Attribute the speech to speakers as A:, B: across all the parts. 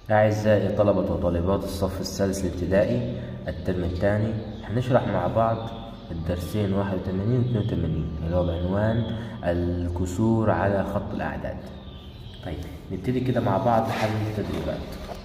A: أعزائي طلبة وطالبات الصف الثالث الابتدائي الترم الثاني هنشرح مع بعض الدرسين واحد وتمانين واتنين وتمانين اللي هو بعنوان الكسور على خط الأعداد طيب نبتدي كده مع بعض حل التدريبات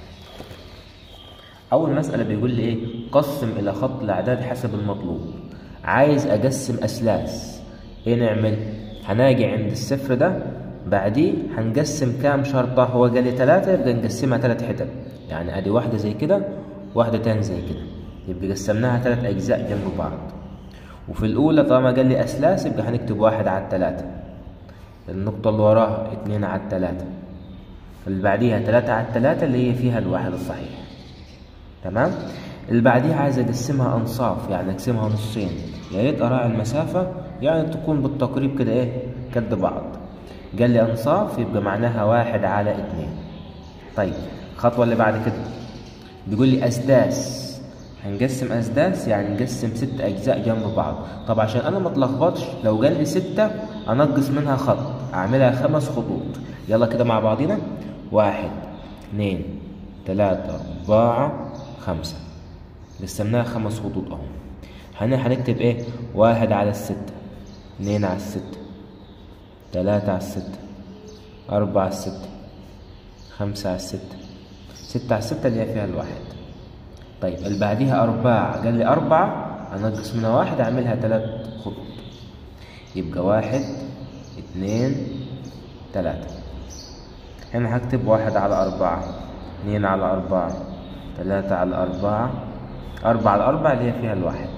A: أول مسألة بيقول لي إيه قسم إلى خط الأعداد حسب المطلوب عايز أقسم أثلاث إيه نعمل هناجي عند الصفر ده بعديه هنقسم كام شرطة هو قال لي تلاتة يبقى نقسمها تلات حتت يعني ادي واحدة زي كده واحدة تاني زي كده يبقى قسمناها تلات أجزاء جنب بعض وفي الأولى طالما قال لي أثلاث يبقى هنكتب واحد على التلاتة النقطة اللي وراها اتنين على التلاتة اللي بعديها تلاتة على التلاتة اللي هي فيها الواحد الصحيح تمام اللي بعديها عايز اقسمها انصاف يعني اقسمها نصين يا ريت اراعي المسافة يعني تكون بالتقريب كده ايه قد بعض قال لي انصاف يبقى معناها واحد على اتنين طيب الخطوة اللي بعد كده بيقول لي اسداس هنقسم اسداس يعني نقسم ست اجزاء جنب بعض طب عشان انا ما اتلخبطش لو قال لي ستة انقص منها خط اعملها خمس خطوط يلا كده مع بعضنا واحد اتنين تلاتة أربعة خمسة قسمناها خمس خطوط اهو هنا هنكتب ايه واحد على الستة اتنين على الستة تلاتة على الستة أربعة على الستة خمسة على الستة ستة على الستة اللي هي فيها الواحد طيب اللي بعديها أربعة قال لي أربعة أنقص منها واحد أعملها تلات خطوط يبقى واحد اتنين تلاتة هنا هكتب واحد على أربعة اتنين على أربعة تلاتة على أربعة أربعة على أربعة اللي هي فيها الواحد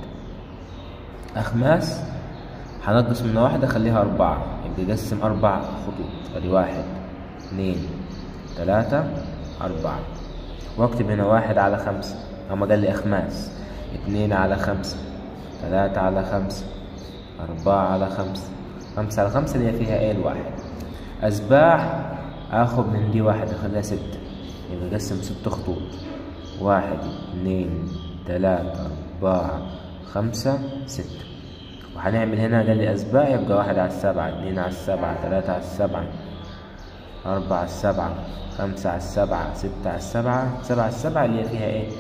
A: أخماس هنقص منها واحد أخليها أربعة يبقى قسم أربع خطوط أدي واحد اتنين تلاتة أربعة وأكتب هنا واحد على خمسة هما قال لي أخماس اتنين على خمسة تلاتة على خمسة أربعة على خمسة خمسة على خمسة اللي هي فيها إيه الواحد أسباع آخد من دي واحد أخليها ستة يبقى أقسم ست خطوط واحد اتنين تلاتة أربعة خمسة ستة وهنعمل هنا قال لي أسباع يبقى واحد على السبعة اتنين على السبعة تلاتة على السبعة أربعة على السبعة خمسة على السبعة ستة على السبعة سبعة على السبعة اللي هي فيها إيه